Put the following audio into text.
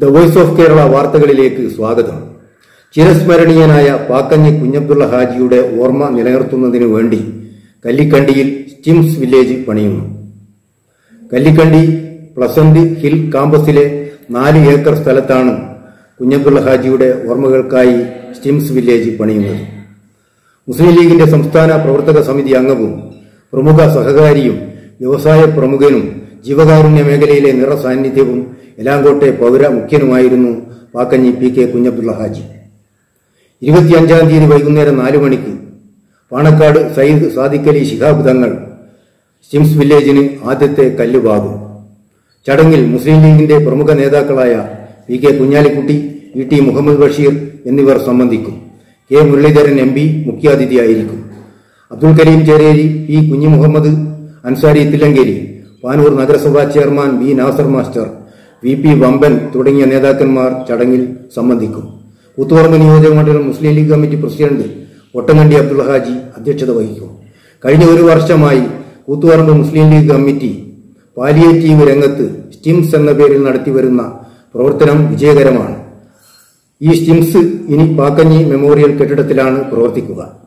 the voice of Kerala വാർത്തകളിലേക്ക് സ്വാഗതം ചിരസ്മരണീയനായ പാക്കഞ്ഞി കുഞ്ഞബ്ദുള്ള ഹാജിയുടെ ഓർമ്മ നിലനിർത്തുന്നതിനു വേണ്ടി കല്ലിക്കണ്ടിയിൽ സ്റ്റിംസ് വില്ലേജ് പണിയുന്നു കല്ലിക്കണ്ടി പ്ലസന്റ് ഹിൽ കാമ്പസിലെ നാല് ഏക്കർ സ്ഥലത്താണ് കുഞ്ഞബ്ദുള്ള ഹാജിയുടെ ഓർമ്മകൾക്കായി സ്റ്റിംസ് വില്ലേജ് പണിയുന്നത് മുസ്ലിം ലീഗിന്റെ സംസ്ഥാന പ്രവർത്തക സമിതി അംഗവും പ്രമുഖ സഹകാരിയും വ്യവസായ പ്രമുഖനും ജീവകാരുണ്യ മേഖലയിലെ നിറസാന്നിധ്യവും എലാങ്കോട്ടെ പൗര മുഖ്യനുമായിരുന്നു പാക്കഞ്ഞി പി കെ കുഞ്ഞബ്ദുള്ള ഹാജി ഇരുപത്തിയഞ്ചാം തീയതി വൈകുന്നേരം നാലു മണിക്ക് പാണക്കാട് സയ്യിദ് സാദിഖലി ശിഹാബ് തങ്ങൾ സ്റ്റിംസ് വില്ലേജിന് ആദ്യത്തെ കല്ലുപാകും ചടങ്ങിൽ മുസ്ലിം ലീഗിന്റെ പ്രമുഖ നേതാക്കളായ P K Kunhalikutty E T Muhammad Basheer എന്നിവർ സംബന്ധിക്കും കെ മുരളീധരൻ എം പി മുഖ്യാതിഥിയായിരിക്കും അബ്ദുൽ കരീം ചേരേരി പി കുഞ്ഞി മുഹമ്മദ് അൻസാരി തില്ലങ്കേരി പാനൂർ നഗരസഭാ chairman B Nasar master V P Vamban തുടങ്ങിയ നേതാക്കന്മാർ ചടങ്ങിൽ സംബന്ധിക്കും കൂത്തുപറമ്പ് നിയോജക മണ്ഡലം Muslim League committee president Ottangandi Abdul Haji അധ്യക്ഷത വഹിക്കും കഴിഞ്ഞ ഒരു വർഷമായി Koothuparamba Muslim League committee palliative രംഗത്ത് സ്റ്റിംസ് എന്ന പേരിൽ നടത്തിവരുന്ന പ്രവർത്തനം വിജയകരമാണ് ഈ സ്റ്റിംസ് ഇനി പാക്കഞ്ഞി മെമ്മോറിയൽ കെട്ടിടത്തിലാണ് പ്രവർത്തിക്കുക